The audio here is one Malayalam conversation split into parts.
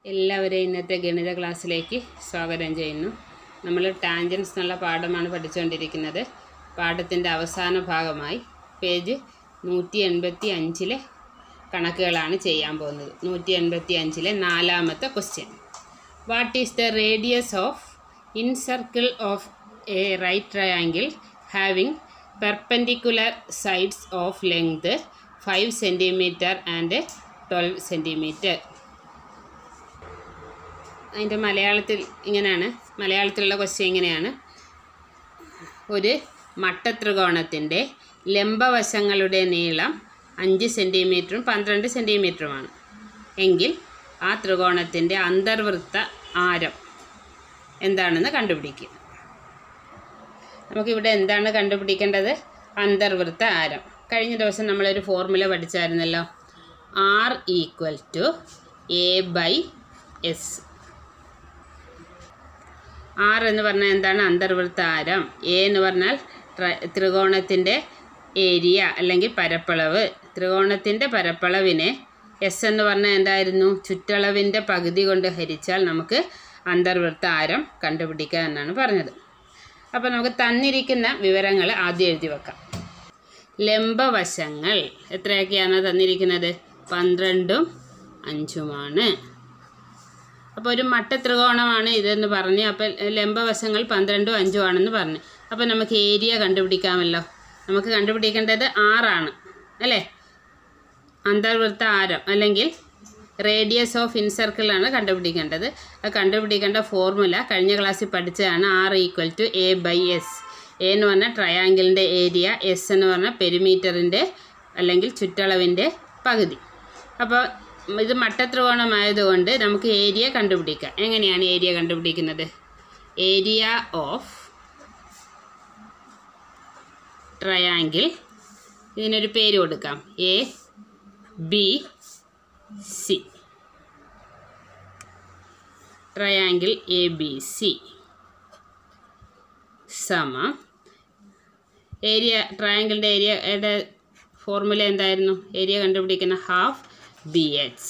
എല്ലാവരെയും ഇന്നത്തെ ഗണിത ക്ലാസ്സിലേക്ക് സ്വാഗതം ചെയ്യുന്നു നമ്മൾ ടാൻജൻസ് എന്നുള്ള പാഠമാണ് പഠിച്ചുകൊണ്ടിരിക്കുന്നത് പാഠത്തിൻ്റെ അവസാന ഭാഗമായി പേജ് നൂറ്റി എൺപത്തി അഞ്ചിലെ കണക്കുകളാണ് ചെയ്യാൻ പോകുന്നത് നൂറ്റി എൺപത്തി അഞ്ചിലെ നാലാമത്തെ question what is the radius of incircle of a right triangle having perpendicular sides of length five centimetre and twelve centimetre അതിൻ്റെ മലയാളത്തിൽ ഇങ്ങനെയാണ് മലയാളത്തിലുള്ള ക്വസ്റ്റ്യൻ ഇങ്ങനെയാണ് ഒരു മട്ടത്രികോണത്തിൻ്റെ ലംബവശങ്ങളുടെ നീളം അഞ്ച് സെൻറ്റിമീറ്ററും പന്ത്രണ്ട് സെൻറ്റിമീറ്ററുമാണ് എങ്കിൽ ആ ത്രികോണത്തിൻ്റെ അന്തർവൃത്ത ആരം എന്താണെന്ന് കണ്ടുപിടിക്കുക നമുക്കിവിടെ എന്താണ് കണ്ടുപിടിക്കേണ്ടത് അന്തർവൃത്ത ആരം കഴിഞ്ഞ ദിവസം നമ്മളൊരു ഫോർമുല പഠിച്ചായിരുന്നല്ലോ R equal to A by S R എന്ന് പറഞ്ഞാൽ എന്താണ് അന്തർവൃത്ത ആരം എ എന്ന് പറഞ്ഞാൽ ട്ര- ത്രികോണത്തിൻ്റെ ഏരിയ അല്ലെങ്കിൽ പരപ്പളവ് ത്രികോണത്തിൻ്റെ പരപ്പളവിനെ എസ് എന്ന് പറഞ്ഞാൽ എന്തായിരുന്നു ചുറ്റളവിൻ്റെ പകുതി കൊണ്ട് ഹരിച്ചാൽ നമുക്ക് അന്തർവൃത്ത ആരം കണ്ടുപിടിക്കുക എന്നാണ് പറഞ്ഞത് അപ്പോൾ നമുക്ക് തന്നിരിക്കുന്ന വിവരങ്ങൾ ആദ്യം എഴുതി വെക്കാം ലംബവശങ്ങൾ എത്രയൊക്കെയാണ് തന്നിരിക്കുന്നത് പന്ത്രണ്ടും അഞ്ചുമാണ് അപ്പോൾ ഒരു മട്ട ത്രികോണമാണ് ഇതെന്ന് പറഞ്ഞ് അപ്പോൾ ലംബവശങ്ങൾ പന്ത്രണ്ടും അഞ്ചും ആണെന്ന് പറഞ്ഞു അപ്പോൾ നമുക്ക് ഏരിയ കണ്ടുപിടിക്കാമല്ലോ നമുക്ക് കണ്ടുപിടിക്കേണ്ടത് ആറാണ് അല്ലേ അന്തർവൃത്ത ആരം അല്ലെങ്കിൽ റേഡിയസ് ഓഫ് ഇൻസർക്കിളാണ് കണ്ടുപിടിക്കേണ്ടത് അത് കണ്ടുപിടിക്കേണ്ട ഫോർമുല കഴിഞ്ഞ ക്ലാസ്സിൽ പഠിച്ചതാണ് R equal to A by S A എന്ന് പറഞ്ഞാൽ ട്രയാങ്കിളിൻ്റെ ഏരിയ എസ് എന്ന് പറഞ്ഞാൽ പെരിമീറ്ററിൻ്റെ അല്ലെങ്കിൽ ചുറ്റളവിൻ്റെ പകുതി അപ്പോൾ ഇത് മട്ടത്രികോണമായതുകൊണ്ട് നമുക്ക് ഏരിയ കണ്ടുപിടിക്കാം എങ്ങനെയാണ് ഏരിയ കണ്ടുപിടിക്കുന്നത് ഏരിയ ഓഫ് ട്രയാങ്കിൾ ഇതിനൊരു പേര് കൊടുക്കാം A B C triangle A B C സമം ഏരിയ ട്രയാങ്കിളിൻ്റെ ഏരിയയുടെ ഫോർമുല എന്തായിരുന്നു ഏരിയ കണ്ടുപിടിക്കുന്ന ഹാഫ് ബി എച്ച്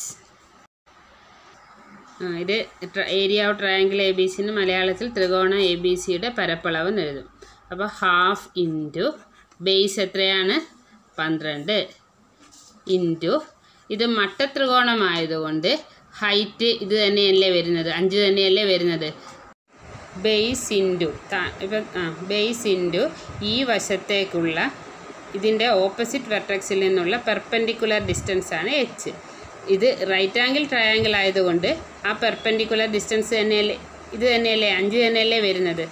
ആ ഇത് area of triangle A B സിന്ന് മലയാളത്തിൽ ത്രികോണ എ ബി സിയുടെ പരപ്പളവ് എന്ന് എഴുതും അപ്പോൾ ഹാഫ് ഇൻറ്റു ബേസ് എത്രയാണ് പന്ത്രണ്ട് ഇൻറ്റു ഇത് മട്ടത്രികോണമായതുകൊണ്ട് ഹൈറ്റ് ഇത് തന്നെയല്ലേ വരുന്നത് അഞ്ച് തന്നെയല്ലേ വരുന്നത് ബേസ് ഇൻറ്റു ഇപ്പം ആ ബേസ് ഇൻറ്റു ഈ വശത്തേക്കുള്ള ഇതിൻ്റെ ഓപ്പോസിറ്റ് വെർട്ടക്സിൽ നിന്നുള്ള പെർപെൻഡിക്കുലർ ഡിസ്റ്റൻസ് ആണ് എച്ച് ഇത് റൈറ്റ് ആംഗിൾ ട്രയാങ്കിൾ ആയതുകൊണ്ട് ആ പെർപെൻഡിക്കുലർ ഡിസ്റ്റൻസ് തന്നെയല്ലേ ഇത് തന്നെയല്ലേ അഞ്ച് തന്നെയല്ലേ വരുന്നത്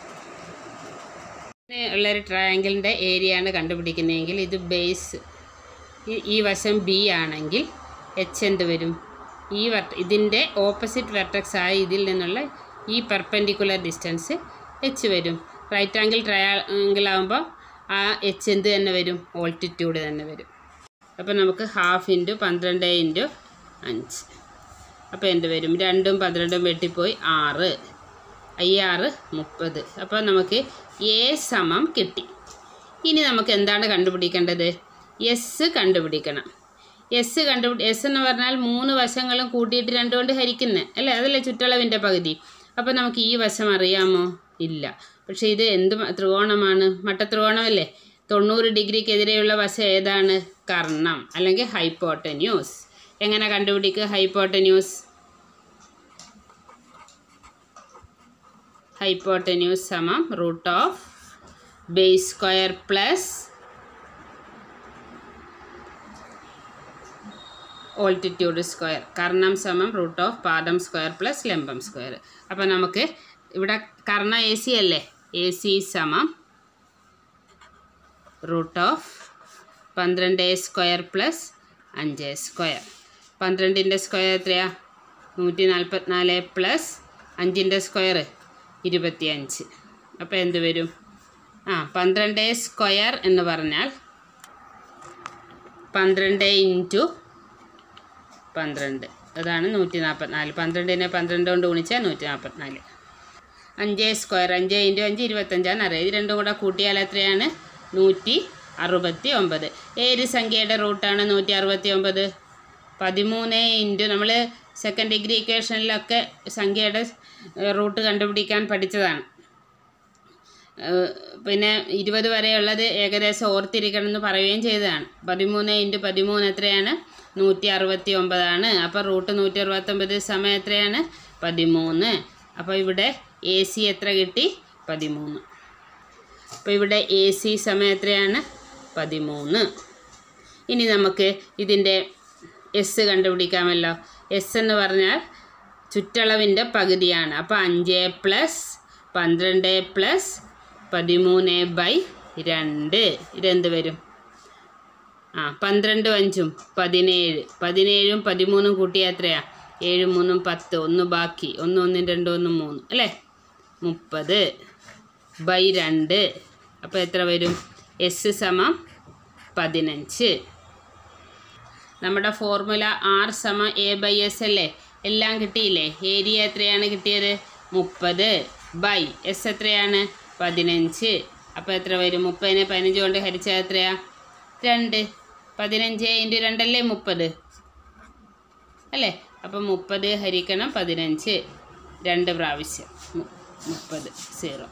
ഇങ്ങനെ ഉള്ളൊരു ട്രയാങ്കിളിൻ്റെ ഏരിയ ആണ് കണ്ടുപിടിക്കുന്നതെങ്കിൽ ഇത് ബേസ് ഈ ഈ വശം ബി ആണെങ്കിൽ എച്ച് എന്ത് വരും ഈ വർ ഇതിൻ്റെ ഓപ്പോസിറ്റ് വെർട്ടക്സ് ആയ ഇതിൽ നിന്നുള്ള ഈ പെർപെൻഡിക്കുലർ ഡിസ്റ്റൻസ് എച്ച് വരും റൈറ്റ് ആംഗിൾ ട്രയാങ്കിൾ ആകുമ്പോൾ ആ എച്ച് എന്ത് തന്നെ വരും ഓൾട്ടിറ്റ്യൂഡ് തന്നെ വരും അപ്പോൾ നമുക്ക് ഹാഫ് ഇൻറ്റു പന്ത്രണ്ട് ഇൻറ്റു അഞ്ച് അപ്പോൾ എന്ത് വരും രണ്ടും പന്ത്രണ്ടും വെട്ടിപ്പോയി ആറ് ഐ ആറ് മുപ്പത് അപ്പോൾ നമുക്ക് എ സമം കിട്ടി ഇനി നമുക്ക് എന്താണ് കണ്ടുപിടിക്കേണ്ടത് എസ് കണ്ടുപിടിക്കണം എസ് കണ്ടുപിടി എസ് എന്ന് പറഞ്ഞാൽ മൂന്ന് വശങ്ങളും കൂട്ടിയിട്ട് രണ്ട് കൊണ്ട് ഹരിക്കുന്നത് അല്ലേ അതല്ലേ ചുറ്റളവിൻ്റെ പകുതി അപ്പോൾ നമുക്ക് ഈ വശം അറിയാമോ ഇല്ല പക്ഷേ ഇത് എന്ത് മ- ത്രികോണമാണ് മട്ടത്രികോണമല്ലേ തൊണ്ണൂറ് ഡിഗ്രിക്കെതിരെയുള്ള വശം ഏതാണ് കർണം അല്ലെങ്കിൽ ഹൈപ്പോട്ടന്യൂസ് എങ്ങനെ കണ്ടുപിടിക്കുക ഹൈപ്പോട്ടന്യൂസ് ഹൈപ്പോട്ടന്യൂസ് സമം root of base square plus altitude square കർണം സമം റൂട്ട് ഓഫ് പാദം സ്ക്വയർ പ്ലസ് ലംബം സ്ക്വയർ അപ്പോൾ നമുക്ക് ഇവിടെ കർണ എ സി അല്ലേ എ സി സമം റൂട്ട് ഓഫ് പന്ത്രണ്ട് സ്ക്വയർ പ്ലസ് അഞ്ച് സ്ക്വയർ പന്ത്രണ്ടിൻ്റെ സ്ക്വയർ എത്രയാ നൂറ്റി നാൽപ്പത്തിനാല് പ്ലസ് അഞ്ചിൻ്റെ സ്ക്വയർ ഇരുപത്തിയഞ്ച് അപ്പോൾ എന്ത് വരും ആ പന്ത്രണ്ട് സ്ക്വയർ എന്ന് പറഞ്ഞാൽ പന്ത്രണ്ട് ഇൻറ്റു പന്ത്രണ്ട് അതാണ് നൂറ്റി നാൽപ്പത്തിനാല് പന്ത്രണ്ടിനെ പന്ത്രണ്ട് കൊണ്ട് ഗുണിച്ചാൽ നൂറ്റി നാൽപ്പത്തിനാല് അഞ്ച് സ്ക്വയർ അഞ്ച് ഇൻറ്റു അഞ്ച് ഇരുപത്തഞ്ചാണ് അറിയാം ഇത് രണ്ടും കൂടെ കൂട്ടിയാൽ എത്രയാണ് നൂറ്റി അറുപത്തി ഒമ്പത് ഏത് സംഖ്യയുടെ റൂട്ടാണ് നൂറ്റി അറുപത്തി ഒമ്പത് പതിമൂന്ന് ഇൻറ്റു നമ്മൾ സെക്കൻഡ് ഡിഗ്രി ഇക്വേഷനിലൊക്കെ സംഖ്യയുടെ റൂട്ട് കണ്ടുപിടിക്കാൻ പഠിച്ചതാണ് ഏഹ് പിന്നെ ഇരുപത് വരെയുള്ളത് ഏകദേശം ഓർത്തിരിക്കണം എന്ന് പറയുകയും ചെയ്തതാണ് പതിമൂന്ന് ഇൻറ്റു പതിമൂന്ന് എത്രയാണ് നൂറ്റി അറുപത്തി ഒമ്പതാണ് അപ്പോൾ റൂട്ട് നൂറ്റി അറുപത്തൊമ്പത് സമയം എത്രയാണ് പതിമൂന്ന് അപ്പോൾ ഇവിടെ എ സി എത്ര കിട്ടി പതിമൂന്ന് അപ്പോൾ ഇവിടെ എ സി സമയം എത്രയാണ് പതിമൂന്ന് ഇനി നമുക്ക് ഇതിൻ്റെ എസ് കണ്ടുപിടിക്കാമല്ലോ എസ് എന്ന് പറഞ്ഞാൽ ചുറ്റളവിൻ്റെ പകുതിയാണ് അപ്പോൾ അഞ്ച് പ്ലസ് പന്ത്രണ്ട് പ്ലസ് പതിമൂന്ന് ബൈ രണ്ട് ഇതെന്ത് വരും ആ പന്ത്രണ്ടും അഞ്ചും പതിനേഴ് പതിനേഴും പതിമൂന്നും കൂട്ടിയാൽ എത്രയാ ഏഴും മൂന്നും പത്ത് ഒന്ന് ബാക്കി ഒന്ന് ഒന്നും രണ്ടും ഒന്നും മൂന്ന് അല്ലേ മുപ്പത് ബൈ രണ്ട് അപ്പോൾ എത്ര വരും എസ് സമം പതിനഞ്ച് നമ്മുടെ ഫോർമുല ആർ സമം എ ബൈ എസ് അല്ലേ എല്ലാം കിട്ടിയില്ലേ ഏരിയ എത്രയാണ് കിട്ടിയത് മുപ്പത് ബൈ എസ് എത്രയാണ് പതിനഞ്ച് അപ്പോൾ എത്ര വരും മുപ്പതിനെ പതിനഞ്ച് കൊണ്ട് ഹരിച്ചാൽ എത്രയാ രണ്ട് പതിനഞ്ച് ഇൻറ്റു രണ്ടല്ലേ മുപ്പത് അല്ലേ അപ്പം മുപ്പത് ഹരിക്കണം പതിനഞ്ച് രണ്ട് പ്രാവശ്യം മു- മുപ്പത് സീറോ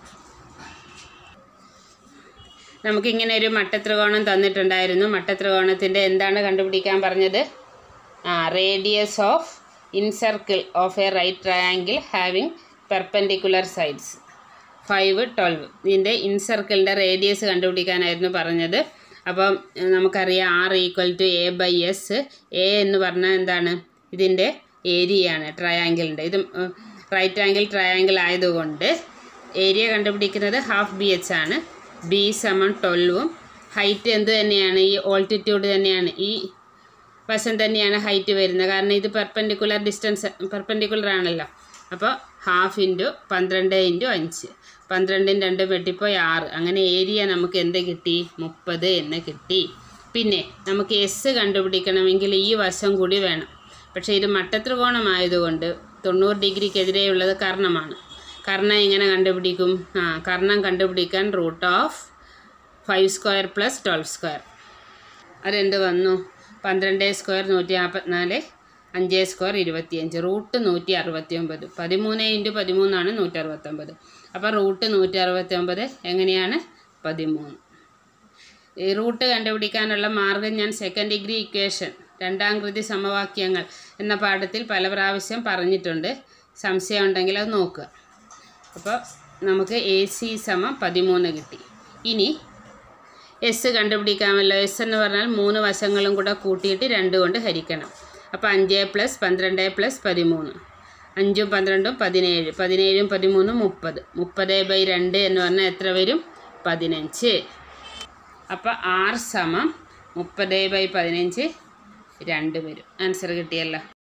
നമുക്കിങ്ങനെ ഒരു മട്ടത്രികോണം തന്നിട്ടുണ്ടായിരുന്നു മട്ടത്രികോണത്തിൻ്റെ എന്താണ് കണ്ടുപിടിക്കാൻ പറഞ്ഞത് ആ radius of incircle of a right triangle having perpendicular sides five twelve ഇതിൻ്റെ ഇൻസർക്കിളിൻ്റെ റേഡിയസ് കണ്ടുപിടിക്കാനായിരുന്നു പറഞ്ഞത് അപ്പം ഏഹ്, നമുക്കറിയാം R equal to A by S A എന്ന് പറഞ്ഞാൽ എന്താണ് ഇതിൻ്റെ ഏരിയയാണ് ട്രയാങ്കിളിൻ്റെ ഇത് റൈറ്റ് ആംഗിൾ ട്രയാങ്കിൾ ആയതുകൊണ്ട് ഏരിയ കണ്ടുപിടിക്കുന്നത് ഹാഫ് ബി എച്ച് ആണ് ബി സമൺ ട്വൽവും ഹൈറ്റ് എന്ത് തന്നെയാണ് ഈ ഓൾട്ടിറ്റ്യൂഡ് തന്നെയാണ് ഈ വശം തന്നെയാണ് ഹൈറ്റ് വരുന്നത് കാരണം ഇത് പെർപെൻഡിക്കുലർ ഡിസ്റ്റൻസ് പെർപെൻഡിക്കുലർ ആണല്ലോ അപ്പോൾ ഹാഫ് ഇൻറ്റു പന്ത്രണ്ട് ഇൻറ്റു അഞ്ച് പന്ത്രണ്ടും രണ്ടും വെട്ടിപ്പോയി ആറ് അങ്ങനെ ഏരിയ നമുക്ക് എന്ത് കിട്ടി മുപ്പത് എന്ന് കിട്ടി പിന്നെ നമുക്ക് എസ് കണ്ടുപിടിക്കണമെങ്കിൽ ഈ വശം കൂടി വേണം പക്ഷേ ഇത് മട്ടത്രികോണമായതുകൊണ്ട് തൊണ്ണൂറ് ഡിഗ്രിക്കെതിരെയുള്ളത് കർണമാണ് കർണം എങ്ങനെ കണ്ടുപിടിക്കും ആ കർണം കണ്ടുപിടിക്കാൻ root of five square plus twelve square അതെന്ത് വന്നു പന്ത്രണ്ട് സ്ക്വയർ നൂറ്റി നാൽപ്പത്തിനാല് അഞ്ച് സ്ക്വയർ ഇരുപത്തിയഞ്ച് റൂട്ട് നൂറ്റി അറുപത്തി ഒമ്പത് പതിമൂന്ന് ഇൻറ്റു പതിമൂന്നാണ് നൂറ്റി അറുപത്തൊമ്പത് അപ്പോൾ റൂട്ട് നൂറ്റി അറുപത്തി ഒമ്പത് എങ്ങനെയാണ് പതിമൂന്ന് ഈ റൂട്ട് കണ്ടുപിടിക്കാനുള്ള മാർഗം ഞാൻ സെക്കൻഡ് ഡിഗ്രി ഇക്വേഷൻ രണ്ടാം കൃതി സമവാക്യങ്ങൾ എന്ന പാഠത്തിൽ പല പ്രാവശ്യം പറഞ്ഞിട്ടുണ്ട് സംശയം ഉണ്ടെങ്കിൽ അത് നോക്കുക അപ്പോൾ നമുക്ക് എ സി സമം പതിമൂന്ന് കിട്ടി ഇനി എസ് കണ്ടുപിടിക്കാമല്ലോ എസ് എന്ന് പറഞ്ഞാൽ മൂന്ന് വശങ്ങളും കൂടെ കൂട്ടിയിട്ട് രണ്ട് കൊണ്ട് ഹരിക്കണം അപ്പോൾ അഞ്ച് പ്ലസ് പന്ത്രണ്ട് പ്ലസ് പതിമൂന്ന് അഞ്ചും പന്ത്രണ്ടും പതിനേഴ് പതിനേഴും പതിമൂന്നും മുപ്പത് മുപ്പത് ബൈ രണ്ട് എന്ന് പറഞ്ഞാൽ എത്ര വരും പതിനഞ്ച് അപ്പോൾ ആർ സമം മുപ്പത് ബൈ പതിനഞ്ച് രണ്ട് വരും ആൻസർ കിട്ടിയല്ലോ